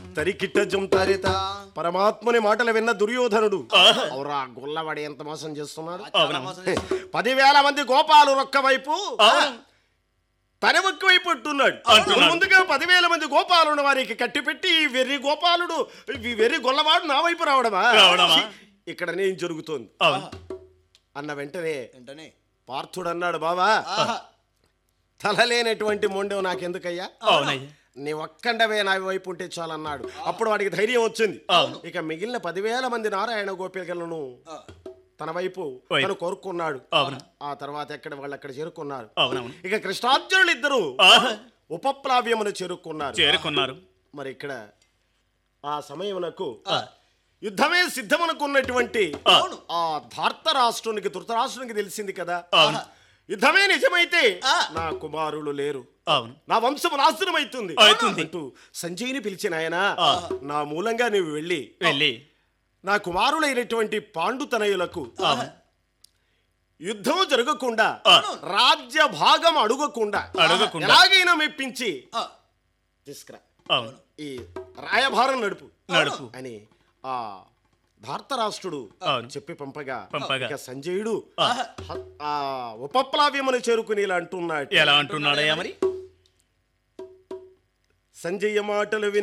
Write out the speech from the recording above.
తరికిట్ట జుంతారిత పరమాత్మని మాటలు విన్న దుర్యోధనుడు అవురా గుల్లవాడి ఎంత మోసం చేస్తున్నాడు అవునా పదివేల మంది గోపాలు ఒక్క వైపు తన ఒక్క వైపు అంటున్నాడు అంటున్నాడు. ముందుగా పదివేల మంది గోపాలను వారికి కట్టిపెట్టి ఈ వెర్రి గోపాలుడు ఈ వెర్రి గొల్లవాడు నా వైపు రావడమా రావడమా? ఇక్కడ నేను జరుగుతోంది అవును అన్న వెంటనే వెంటనే పార్థుడు అన్నాడు బావా ఆహా. తలలేనటువంటి మొండెవు నాకెందుకయ్యా అవునయ్యా నీ ఒక్కండవే నా వైపు ఉంటే చాలన్నాడు అప్పుడు వాడికి ధైర్యం వచ్చింది అవును. ఇక మిగిలిన పదివేల మంది నారాయణ గోపికలను ఆ. తన వైపు వైపు. తను కోరుకున్నాడు అవును ఆ తర్వాత ఎక్కడ వాళ్ళు అక్కడ చేరుకున్నారు అవునవును ఇక కృష్ణార్జునులు ఇద్దరు ఆహా. ఉపప్లావ్యమును చేరుకున్నారు చేరుకున్నారు మరి ఇక్కడ ఆ సమయమునకు యుద్ధమే సిద్ధమనుకున్నటువంటి అవును. ఆ ధార్త రాష్ట్రునికి ధృతరాష్ట్రునికి తెలిసింది కదా అవును యుద్ధమే నిజమైతే ఆ. నా కుమారులు లేరు అవును నా వంశము నాశనమైతుంది అవుతుంది. అంటూ సంజయ్ని పిలిచిన ఆయన నా మూలంగా నీవు వెళ్ళి వెళ్ళి నా కుమారులైనటువంటి పాండుతనయులకు అవును యుద్ధం జరగకుండా ఆ. రాజ్య భాగం అడుగకుండా అడగకుండా. ఎలాగైనా మెప్పించి ఆ. తీసుకురా అవును ఈ రాయభారం నడుపు నడుపు అని ఆ ధార్తరాష్ట్రుడు అవును. చెప్పి పంపగా పంపగా. ఇక సంజయుడు హ- ఆ ఉపప్లావ్యమును చేరుకుని ఇలా అంటున్నాడు ఎలా అంటున్నాడయ్యా మరి సంజయ మాటలు విని